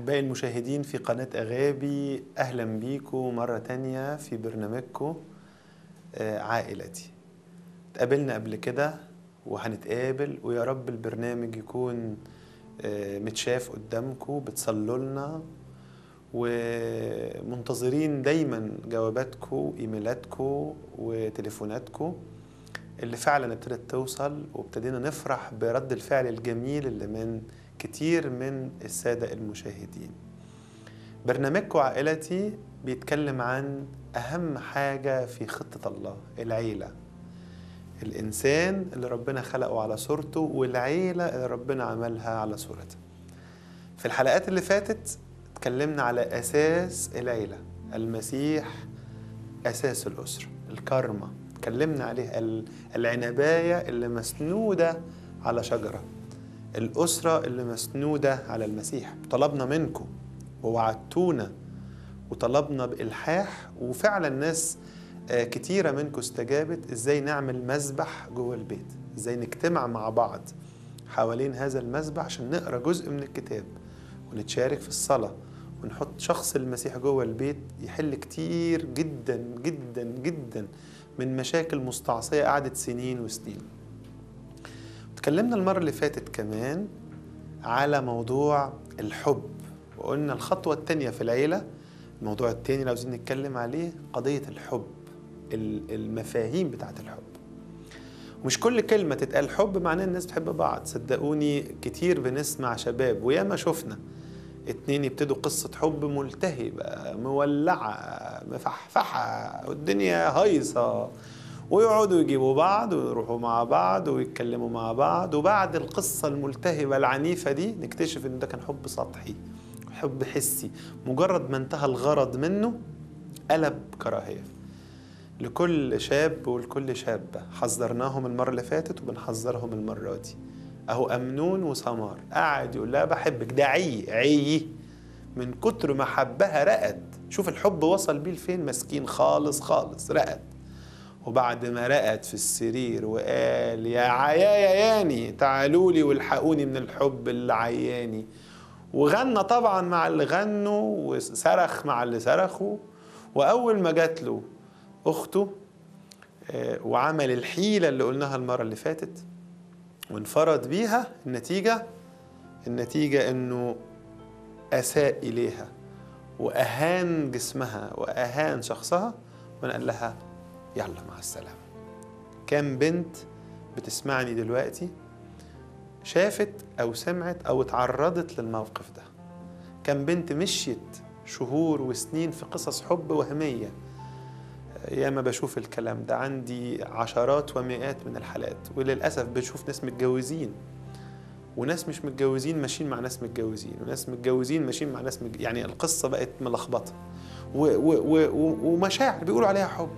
أحبائي المشاهدين في قناة أغابي أهلا بيكم مرة تانية في برنامجكم آه، عائلتي اتقابلنا قبل كده وهنتقابل ويا رب البرنامج يكون آه، متشاف قدامكم بتصلوا لنا ومنتظرين دايما جواباتكم ايميلاتكم وتليفوناتكم اللي فعلا ابتدت توصل وابتدينا نفرح برد الفعل الجميل اللي من كتير من السادة المشاهدين برنامجكم عائلتي بيتكلم عن أهم حاجة في خطة الله العيلة الإنسان اللي ربنا خلقه على صورته والعيلة اللي ربنا عملها على صورته في الحلقات اللي فاتت اتكلمنا على أساس العيلة المسيح أساس الأسرة الكرمة اتكلمنا عليه ال- العنباية اللي مسنودة على شجرة الأسرة اللي مسنودة على المسيح طلبنا منكم ووعدتونا وطلبنا بإلحاح وفعلا ناس آه، كتيرة منكم استجابت ازاي نعمل مسبح جوه البيت ازاي نجتمع مع بعض حوالين هذا المسبح عشان نقرا جزء من الكتاب ونتشارك في الصلاة ونحط شخص المسيح جوه البيت يحل كتير جدا جدا جدا من مشاكل مستعصية قعدت سنين وسنين اتكلمنا المرة اللي فاتت كمان على موضوع الحب وقلنا الخطوة التانية في العيلة الموضوع التاني اللي عاوزين نتكلم عليه قضية الحب ال- المفاهيم بتاعت الحب ومش كل كلمة تتقال حب معناه الناس بتحب بعض صدقوني كتير بنسمع شباب وياما شفنا اتنين يبتدوا قصة حب ملتهبة مولعة مفحفحة والدنيا هايصة ويقعدوا يجيبوا بعض ويروحوا مع بعض ويتكلموا مع بعض وبعد القصة الملتهبة العنيفة دي نكتشف ان ده كان حب سطحي حب حسي مجرد ما انتهى الغرض منه قلب كراهية لكل شاب ولكل شابة حذرناهم المرة اللي فاتت وبنحذرهم المرة دي أهو أمنون وسمار قعد يقول لها بحبك ده عي عي من كتر ما حبها رقد شوف الحب وصل بيه لفين مسكين خالص خالص رقد وبعد ما رقد في السرير وقال يا عيايا ياني تعالوا لي والحقوني من الحب اللي عياني وغنى طبعا مع اللي غنوا وصرخ مع اللي صرخوا واول ما جات له اخته آه، وعمل الحيله اللي قلناها المره اللي فاتت وانفرد بيها النتيجه النتيجه انه اساء اليها واهان جسمها واهان شخصها وقال لها يلا مع السلامه كام بنت بتسمعني دلوقتي شافت او سمعت او اتعرضت للموقف ده كم بنت مشيت شهور وسنين في قصص حب وهميه ياما بشوف الكلام ده عندي عشرات ومئات من الحالات وللاسف بشوف ناس متجوزين وناس مش متجوزين ماشيين مع ناس متجوزين وناس متجوزين ماشيين مع ناس متج... يعني القصه بقت ملخبطه و... و... و... و... ومشاعر بيقولوا عليها حب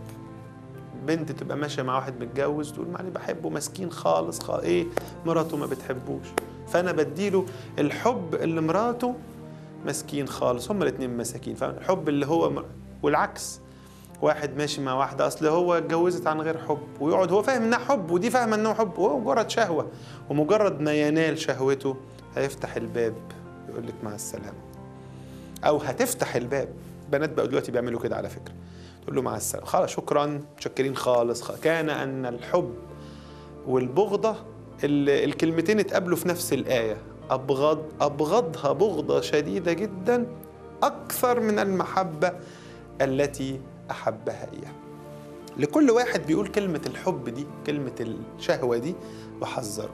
بنت تبقى ماشيه مع واحد متجوز تقول معني بحبه مسكين خالص خالص ايه مراته ما بتحبوش فانا بديله الحب اللي مراته مسكين خالص هما الاثنين مساكين فالحب اللي هو مر... والعكس واحد ماشي مع واحده اصل هو اتجوزت عن غير حب ويقعد هو فاهم انها حب ودي فاهمه انه حب وهو مجرد شهوه ومجرد ما ينال شهوته هيفتح الباب يقول لك مع السلامه او هتفتح الباب بنات بقى دلوقتي بيعملوا كده على فكره تقول له مع السلامه خلاص شكرا متشكرين خالص خ- كان ان الحب والبغضه ال- الكلمتين اتقابلوا في نفس الايه ابغض ابغضها بغضه شديده جدا اكثر من المحبه التي احبها اياه لكل واحد بيقول كلمه الحب دي كلمه الشهوه دي بحذره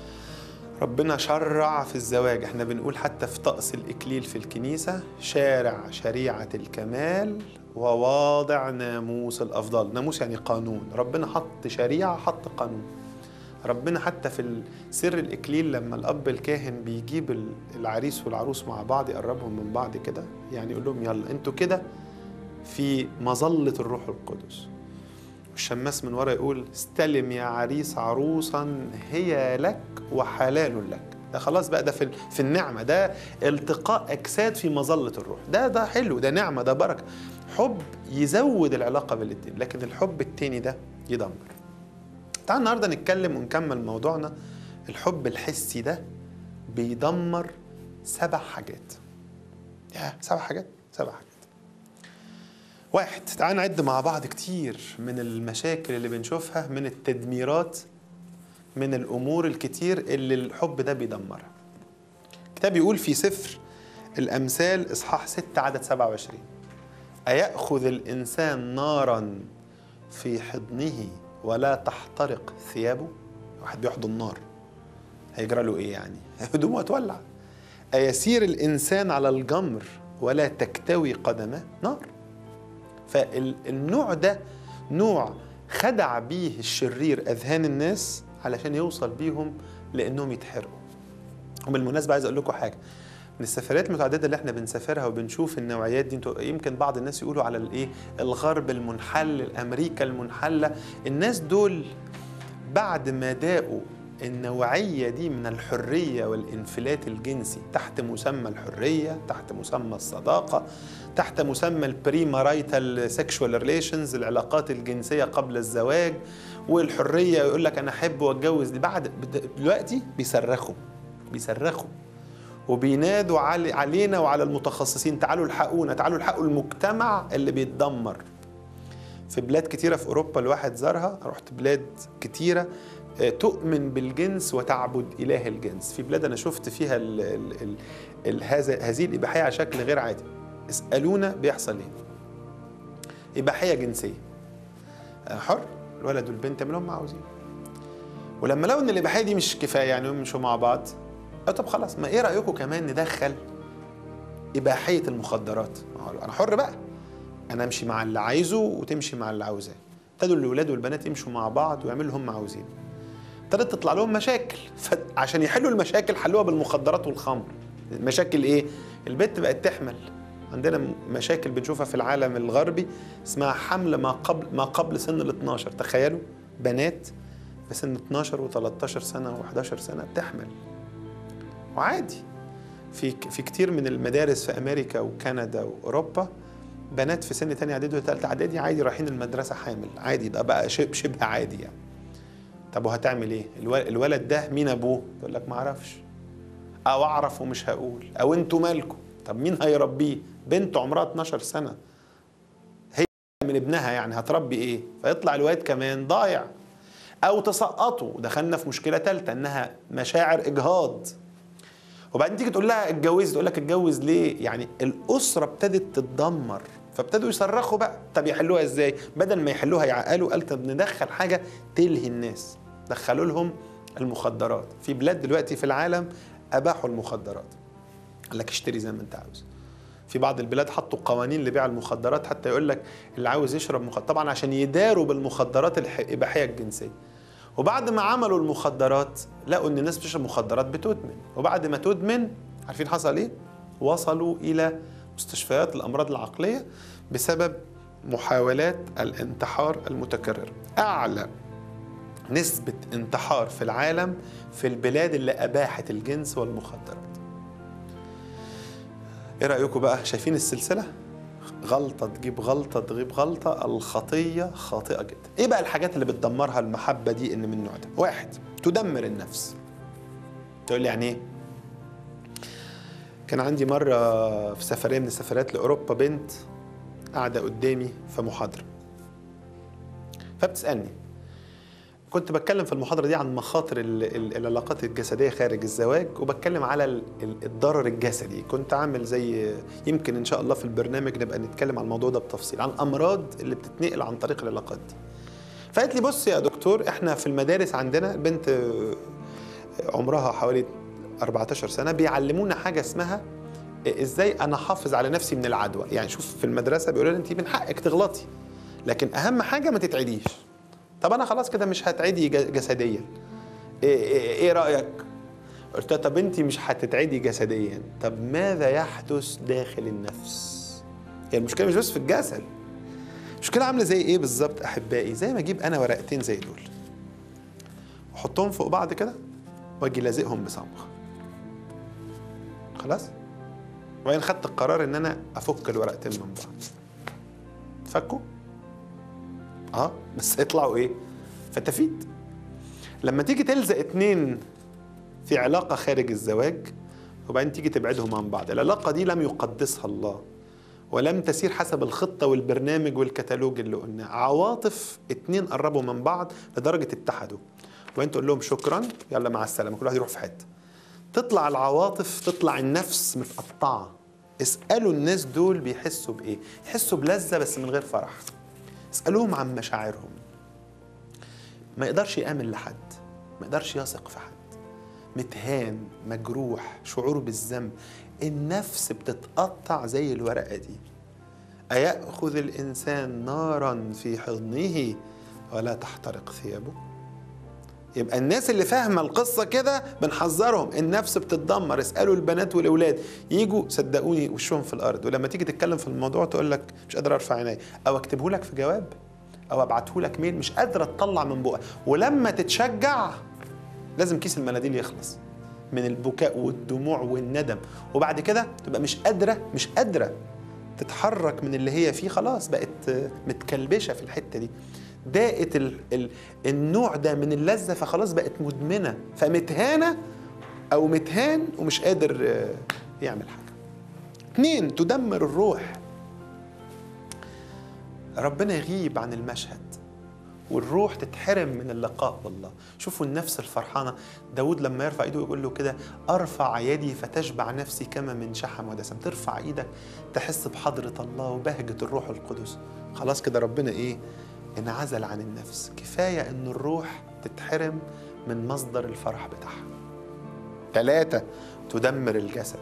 ربنا شرع في الزواج احنا بنقول حتى في طقس الإكليل في الكنيسة شارع شريعة الكمال وواضع ناموس الأفضل ناموس يعني قانون ربنا حط شريعة حط قانون ربنا حتى في سر الإكليل لما الأب الكاهن بيجيب ال- العريس والعروس مع بعض يقربهم من بعض كده يعني يقول لهم يلا انتوا كده في مظلة الروح القدس والشماس من ورا يقول استلم يا عريس عروسا هي لك وحلال لك ده خلاص بقى ده في في النعمه ده التقاء اجساد في مظله الروح ده ده حلو ده نعمه ده بركه حب يزود العلاقه بالاتنين لكن الحب التاني ده يدمر تعال النهارده نتكلم ونكمل موضوعنا الحب الحسي ده بيدمر سبع حاجات يا سبع حاجات سبع حاجات واحد تعال نعد مع بعض كتير من المشاكل اللي بنشوفها من التدميرات من الامور الكتير اللي الحب ده بيدمرها الكتاب بيقول في سفر الامثال اصحاح 6 عدد 27 اياخذ الانسان نارا في حضنه ولا تحترق ثيابه واحد بيحضن نار هيجرى له ايه يعني هدومه هتولع أيسير الإنسان على الجمر ولا تكتوي قدمه نار فالنوع ده نوع خدع بيه الشرير أذهان الناس علشان يوصل بيهم لأنهم يتحرقوا وبالمناسبة عايز أقول لكم حاجة من السفرات المتعددة اللي احنا بنسافرها وبنشوف النوعيات دي انتوا يمكن بعض الناس يقولوا على الايه الغرب المنحل الامريكا المنحله الناس دول بعد ما داقوا النوعية دي من الحرية والانفلات الجنسي تحت مسمى الحرية تحت مسمى الصداقة تحت مسمى البري مارايتال سيكشوال ريليشنز العلاقات الجنسية قبل الزواج والحرية يقول لك أنا أحب وأتجوز دي بعد دلوقتي بيصرخوا بيصرخوا وبينادوا علي علينا وعلى المتخصصين تعالوا الحقونا تعالوا الحقوا المجتمع اللي بيتدمر في بلاد كتيرة في أوروبا الواحد زارها رحت بلاد كتيرة تؤمن بالجنس وتعبد إله الجنس في بلاد أنا شفت فيها ال ال ال ال هذا هذه الإباحية على شكل غير عادي اسألونا بيحصل إيه إباحية جنسية حر الولد والبنت يعملوا ما عاوزين ولما لقوا ان الاباحيه دي مش كفايه يعني هم مشوا مع بعض قالوا طب خلاص ما ايه رايكم كمان ندخل اباحيه المخدرات انا حر بقى انا امشي مع اللي عايزه وتمشي مع اللي عاوزاه ابتدوا الاولاد والبنات يمشوا مع بعض ويعملوا اللي هم عاوزينه ابتدت تطلع لهم مشاكل فعشان يحلوا المشاكل حلوها بالمخدرات والخمر مشاكل ايه البنت بقت تحمل عندنا مشاكل بنشوفها في العالم الغربي اسمها حمل ما قبل ما قبل سن ال 12 تخيلوا بنات في سن 12 و13 سنه و11 سنه بتحمل وعادي في في كتير من المدارس في امريكا وكندا واوروبا بنات في سن تاني اعدادي وثالثه اعدادي عادي رايحين المدرسه حامل عادي ده بقى شبه عادي يعني طب وهتعمل ايه الولد ده مين ابوه يقول لك ما اعرفش او اعرف ومش هقول او انتوا مالكم طب مين هيربيه بنت عمرها 12 سنه هي من ابنها يعني هتربي ايه فيطلع الواد كمان ضايع او تسقطه دخلنا في مشكله ثالثه انها مشاعر اجهاض وبعدين تيجي تقول لها اتجوزي تقول لك اتجوز ليه يعني الاسره ابتدت تتدمر فابتدوا يصرخوا بقى طب يحلوها ازاي بدل ما يحلوها يعقلوا قال طب ندخل حاجه تلهي الناس دخلوا لهم المخدرات في بلاد دلوقتي في العالم اباحوا المخدرات قال لك اشتري زي ما انت عاوز في بعض البلاد حطوا قوانين لبيع المخدرات حتى يقول لك اللي عاوز يشرب مخدرات طبعا عشان يداروا بالمخدرات الاباحيه الجنسيه وبعد ما عملوا المخدرات لقوا ان الناس بتشرب مخدرات بتدمن وبعد ما تدمن عارفين حصل ايه وصلوا الى مستشفيات الامراض العقليه بسبب محاولات الانتحار المتكرره اعلى نسبه انتحار في العالم في البلاد اللي اباحت الجنس والمخدرات ايه رايكم بقى شايفين السلسله غلطه تجيب غلطه تجيب غلطه الخطيه خاطئه جدا ايه بقى الحاجات اللي بتدمرها المحبه دي ان من النوع ده واحد تدمر النفس تقول لي يعني ايه كان عندي مرة في سفرية من السفرات لأوروبا بنت قاعدة قدامي في محاضرة فبتسألني كنت بتكلم في المحاضرة دي عن مخاطر العلاقات الجسدية خارج الزواج وبتكلم على الضرر الجسدي كنت عامل زي يمكن إن شاء الله في البرنامج نبقى نتكلم عن الموضوع ده بتفصيل عن الأمراض اللي بتتنقل عن طريق العلاقات دي فقالت لي بص يا دكتور احنا في المدارس عندنا البنت عمرها حوالي 14 سنة بيعلمونا حاجة اسمها ازاي انا احافظ على نفسي من العدوى يعني شوف في المدرسة بيقولوا انت من حقك تغلطي لكن اهم حاجة ما تتعديش طب انا خلاص كده مش هتعدي جسديا ايه, إيه, إيه رأيك قلت طب انت مش هتتعدي جسديا طب ماذا يحدث داخل النفس هي يعني المشكلة مش بس في الجسد المشكلة عاملة زي ايه بالظبط احبائي زي ما اجيب انا ورقتين زي دول واحطهم فوق بعض كده واجي لازقهم بصمغ خلاص وبعدين خدت القرار ان انا افك الورقتين من بعض فكوا اه بس يطلعوا ايه فتافيت لما تيجي تلزق اتنين في علاقة خارج الزواج وبعدين تيجي تبعدهم عن بعض العلاقة دي لم يقدسها الله ولم تسير حسب الخطة والبرنامج والكتالوج اللي قلنا عواطف اتنين قربوا من بعض لدرجة اتحدوا وانت تقول لهم شكرا يلا مع السلامة كل واحد يروح في حتة تطلع العواطف تطلع النفس متقطعة اسألوا الناس دول بيحسوا بإيه يحسوا بلذة بس من غير فرح اسألوهم عن مشاعرهم ما يقدرش يآمن لحد ما يقدرش يثق في حد متهان مجروح شعور بالذنب النفس بتتقطع زي الورقة دي أيأخذ الإنسان نارا في حضنه ولا تحترق ثيابه يبقى الناس اللي فاهمة القصة كده بنحذرهم النفس بتتدمر اسألوا البنات والأولاد يجوا صدقوني وشهم في الأرض ولما تيجي تتكلم في الموضوع تقول لك مش قادر أرفع عيني أو أكتبه لك في جواب أو أبعته لك ميل مش قادرة تطلع من بقها ولما تتشجع لازم كيس المناديل يخلص من البكاء والدموع والندم وبعد كده تبقى مش قادرة مش قادرة تتحرك من اللي هي فيه خلاص بقت متكلبشة في الحتة دي داقت ال ال النوع ده من اللذة فخلاص بقت مدمنة فمتهانة أو متهان ومش قادر يعمل حاجة اتنين تدمر الروح ربنا يغيب عن المشهد والروح تتحرم من اللقاء بالله شوفوا النفس الفرحانة داود لما يرفع ايده يقول له كده ارفع يدي فتشبع نفسي كما من شحم ودسم ترفع ايدك تحس بحضرة الله وبهجة الروح القدس خلاص كده ربنا ايه انعزل عن النفس كفاية ان الروح تتحرم من مصدر الفرح بتاعها ثلاثة تدمر الجسد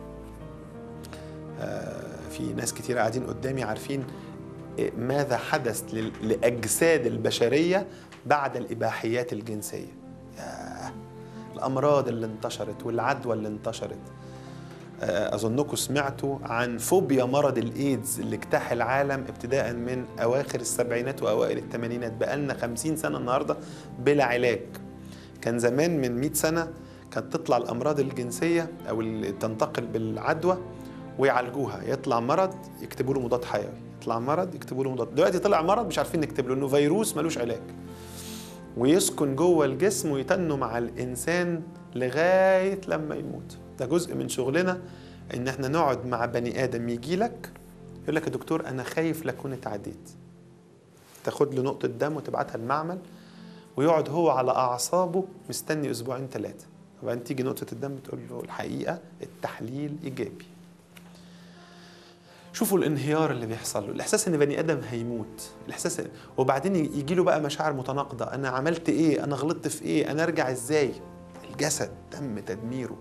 آه في ناس كتير قاعدين قدامي عارفين ماذا حدث لأجساد البشرية بعد الإباحيات الجنسية ياه الأمراض اللي انتشرت والعدوى اللي انتشرت أظنكم سمعتوا عن فوبيا مرض الإيدز اللي اجتاح العالم ابتداء من أواخر السبعينات وأوائل الثمانينات بقالنا خمسين سنة النهاردة بلا علاج كان زمان من 100 سنة كانت تطلع الأمراض الجنسية أو اللي تنتقل بالعدوى ويعالجوها يطلع مرض يكتبوا له مضاد حيوي يطلع مرض يكتبوا له مضاد دلوقتي طلع مرض مش عارفين نكتب له انه فيروس ملوش علاج ويسكن جوه الجسم ويتنوا مع الانسان لغايه لما يموت ده جزء من شغلنا ان احنا نقعد مع بني ادم يجي لك يقول لك يا دكتور انا خايف لاكون اتعديت تاخد له نقطه دم وتبعتها المعمل ويقعد هو على اعصابه مستني اسبوعين ثلاثه وبعدين تيجي نقطه الدم تقول له الحقيقه التحليل ايجابي شوفوا الانهيار اللي بيحصل له الاحساس ان بني ادم هيموت الاحساس وبعدين يجي له بقى مشاعر متناقضه انا عملت ايه انا غلطت في ايه انا ارجع ازاي الجسد تم تدميره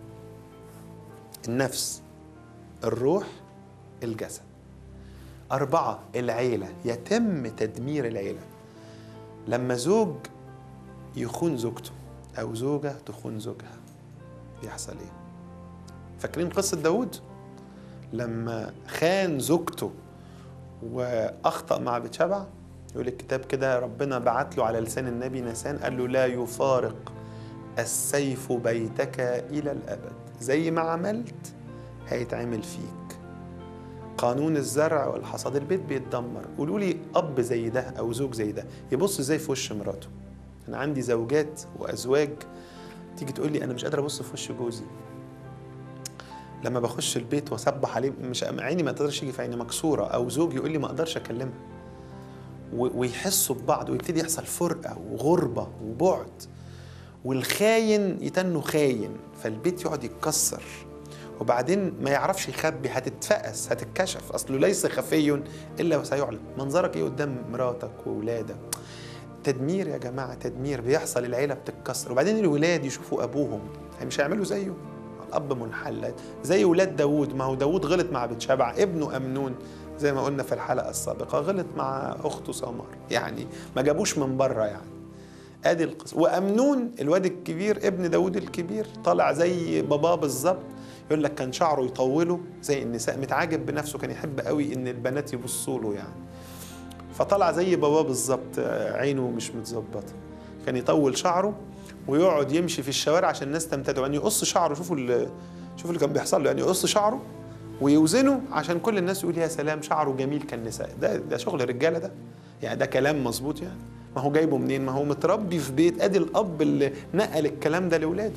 النفس الروح الجسد أربعة العيلة يتم تدمير العيلة لما زوج يخون زوجته أو زوجة تخون زوجها بيحصل إيه؟ فاكرين قصة داود؟ لما خان زوجته واخطا مع بتشبع يقول الكتاب كده ربنا بعت له على لسان النبي نسان قال له لا يفارق السيف بيتك الى الابد زي ما عملت هيتعمل فيك قانون الزرع والحصاد البيت بيتدمر قولوا لي اب زي ده او زوج زي ده يبص ازاي في وش مراته انا عندي زوجات وازواج تيجي تقول لي انا مش قادره ابص في وش جوزي لما بخش البيت واسبح عليه مش عيني ما تقدرش يجي في عيني مكسوره او زوج يقول لي ما اقدرش اكلمها ويحسوا ببعض ويبتدي يحصل فرقه وغربه وبعد والخاين يتنه خاين فالبيت يقعد يتكسر وبعدين ما يعرفش يخبي هتتفقس هتتكشف اصله ليس خفي الا وسيعلن منظرك ايه قدام مراتك واولادك تدمير يا جماعه تدمير بيحصل العيله بتتكسر وبعدين الولاد يشوفوا ابوهم مش هيعملوا زيه الاب منحل زي ولاد داوود ما هو داوود غلط مع بتشبع ابنه امنون زي ما قلنا في الحلقه السابقه غلط مع اخته سمار يعني ما جابوش من بره يعني ادي القصه وامنون الواد الكبير ابن داوود الكبير طالع زي باباه بالظبط يقول لك كان شعره يطوله زي النساء متعاجب بنفسه كان يحب قوي ان البنات يبصوا له يعني فطلع زي باباه بالظبط عينه مش متظبطه كان يطول شعره ويقعد يمشي في الشوارع عشان الناس تمتدعه يعني يقص شعره شوفوا شوفوا اللي كان بيحصل له يعني يقص شعره ويوزنه عشان كل الناس يقول يا سلام شعره جميل كالنساء ده ده شغل الرجاله ده يعني ده كلام مظبوط يعني ما هو جايبه منين ما هو متربي في بيت ادي الاب اللي نقل الكلام ده لاولاده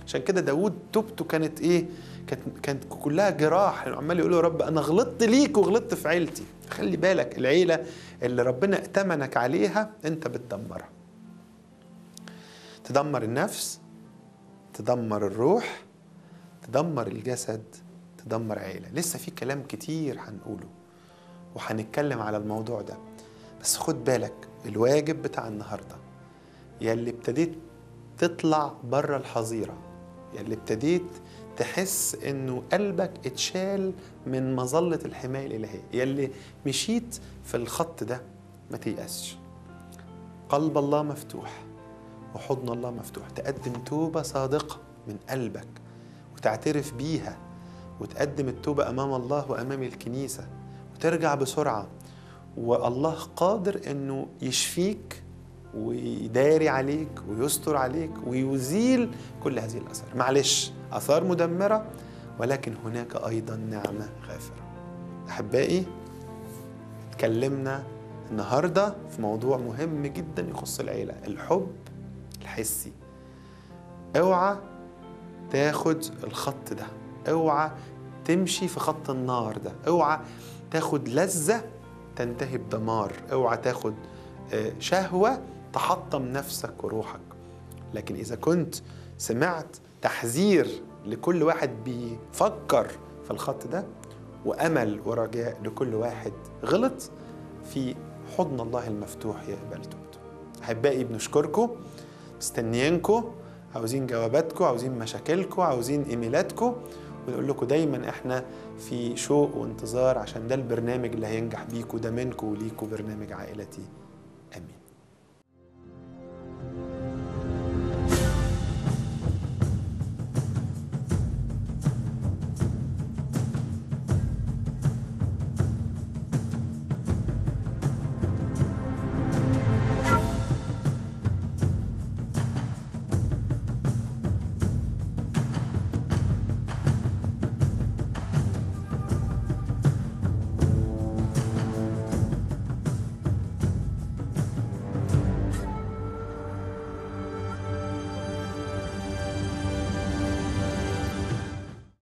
عشان كده داود توبته كانت ايه كانت كانت كلها جراح عمال يقول يا رب انا غلطت ليك وغلطت في عيلتي خلي بالك العيله اللي ربنا ائتمنك عليها انت بتدمرها تدمر النفس تدمر الروح تدمر الجسد تدمر عيلة لسه في كلام كتير هنقوله وهنتكلم على الموضوع ده بس خد بالك الواجب بتاع النهارده يلي ابتديت تطلع بره الحظيره يلي ابتديت تحس انه قلبك اتشال من مظله الحمايه الالهيه يلي مشيت في الخط ده ما تيأسش قلب الله مفتوح وحضن الله مفتوح تقدم توبه صادقه من قلبك وتعترف بيها وتقدم التوبه امام الله وامام الكنيسه وترجع بسرعه والله قادر انه يشفيك ويداري عليك ويستر عليك ويزيل كل هذه الاثار معلش اثار مدمره ولكن هناك ايضا نعمه غافره احبائي اتكلمنا النهارده في موضوع مهم جدا يخص العيله الحب الحسي اوعى تاخد الخط ده اوعى تمشي في خط النار ده اوعى تاخد لذة تنتهي بدمار اوعى تاخد شهوة تحطم نفسك وروحك لكن إذا كنت سمعت تحذير لكل واحد بيفكر في الخط ده وأمل ورجاء لكل واحد غلط في حضن الله المفتوح يقبل توبته أحبائي بنشكركم مستنيينكم عاوزين جواباتكم عاوزين مشاكلكم عاوزين ايميلاتكم ونقول لكم دايما احنا في شوق وانتظار عشان ده البرنامج اللي هينجح بيكم ده منكم وليكم برنامج عائلتي